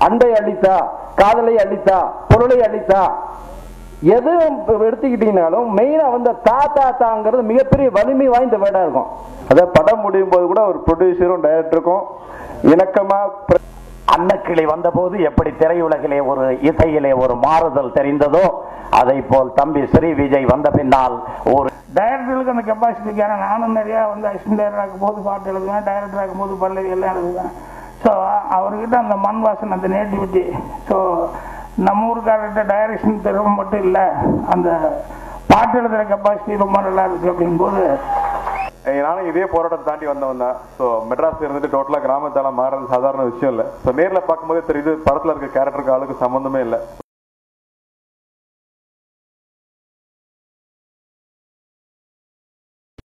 அன்பை அளித்தா காதலை அளித்தா பொருளை அளித்தா எது எடுத்துக்கிட்டீங்கனாலும் மெயினா வந்து தா தா தாங்கிறது மிகப்பெரிய வலிமை வாய்ந்த வேர்டா இருக்கும் அதான் படம் முடியும் போது கூட ஒரு ப்ரொடியூசரும் டைரக்டருக்கும் இணக்கமா பிர- அன்னக்கிளி வந்தபோது எப்படி திரையுலகிலே ஒரு இசையிலே ஒரு மாறுதல் தெரிந்ததோ அதை போல் தம்பி ஸ்ரீ விஜய் வந்த பின்னால் ஒரு டைரக்டர்களுக்கு அந்த கெப்பாசிட்டி ஏன்னா நானும் நிறையா வந்து அசிஸ்டன்ட் டைரக்டர் ஆகும் போது பாட்டு எழுதுவேன் டைரக்டர் ஆகும் போது பல்லவி எல்லாம் எழுதுவேன் ஸோ அவர்கிட்ட அந்த மண் வாசனை அந்த நேட்டிவிட்டி ஸோ நம்ம ஊருக்காரர்கிட்ட டைரக்ஷன் திறமை மட்டும் இல்லை அந்த பாட்டு எழுதுகிற கெப்பாசிட்டி ரொம்ப நல்லா இருக்கு அப்படிங்கும்போது ஏய், நானும் இதே போராட்டம் தாண்டி வந்தவன் தான் ஸோ மெட்ராஸ் இருந்துட்டு டோட்டலா கிராமத்தால மாறுறது சாதாரண விஷயம் இல்லை ஸோ நேர்ல பார்க்கும்போதே தெரியுது படத்துல இருக்க கேரக்டருக்கு ஆளுக்கு சம்மந்தமே இல்லை